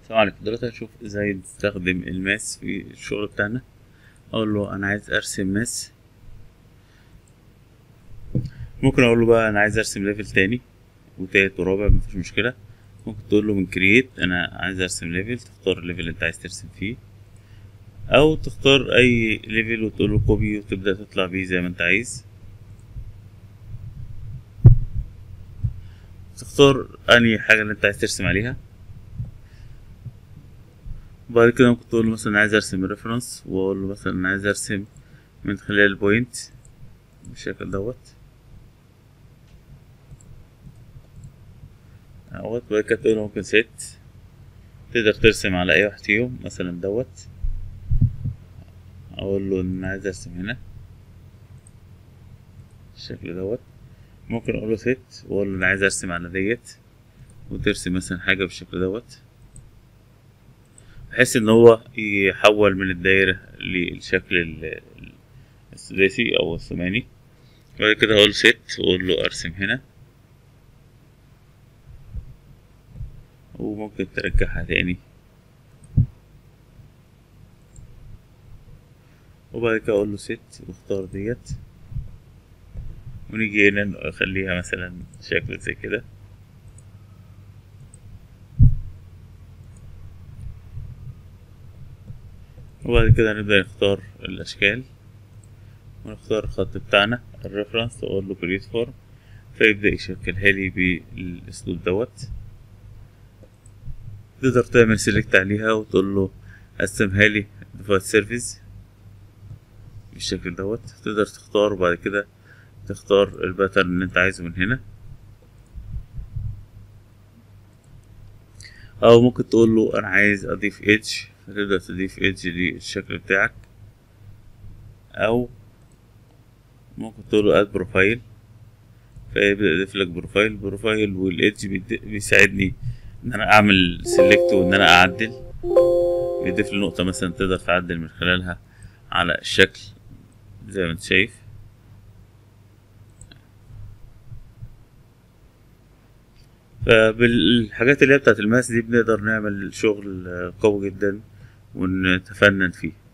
السلام عليكم دلوقتي هنشوف ازاي نستخدم الماس في الشغل بتاعنا اقول له انا عايز ارسم ماس ممكن اقول له بقى انا عايز ارسم ليفل تاني وتالت ورابع مفيش مشكله ممكن تقول له من كرييت انا عايز ارسم ليفل تختار الليفل اللي انت عايز ترسم فيه او تختار اي ليفل وتقول له كوبي وتبدا تطلع بيه زي ما انت عايز تختار انهي حاجه اللي انت عايز ترسم عليها وبعد كده ممكن تقول له مثلا عايز ارسم ريفرنس واقول له مثلا انا عايز ارسم من خلال البوينت بالشكل دوت اهوت بعد كده تقول له ممكن ست تقدر ترسم على اي واحد فيهم مثلا دوت اقول له ان انا عايز ارسم هنا بالشكل دوت ممكن اقول له ست واقول له انا عايز ارسم على ديت وترسم مثلا حاجه بالشكل دوت بحيث ان هو يحول من الدايرة للشكل السداسي او الثماني بعد كده هقول ست واقول له ارسم هنا وممكن ترجعها تاني وبعد كده اقول له ست واختار ديت ونيجي هنا نخليها مثلا شكل زي كده وبعد كده نبدأ نختار الأشكال ونختار الخط بتاعنا الريفرنس وأقول له كريت فورم فيبدأ يشكلها لي بالأسلوب دوت تقدر تعمل سيلكت عليها وتقول له قسمها لي ديفايت سيرفيس بالشكل دوت تقدر تختار وبعد كده تختار الباترن اللي انت عايزه من هنا او ممكن تقول له انا عايز اضيف ايدج فتبدأ تضيف ايدج للشكل بتاعك او ممكن تقول له اد بروفايل فيبدأ يضيف لك بروفايل بروفايل والايدج بيساعدني ان انا اعمل سيلكت وان انا اعدل بيضيف لي نقطة مثلا تقدر تعدل من خلالها على الشكل زي ما انت شايف فبالحاجات اللي هي بتاعت الماس دي بنقدر نعمل شغل قوي جدا ونتفنن فيه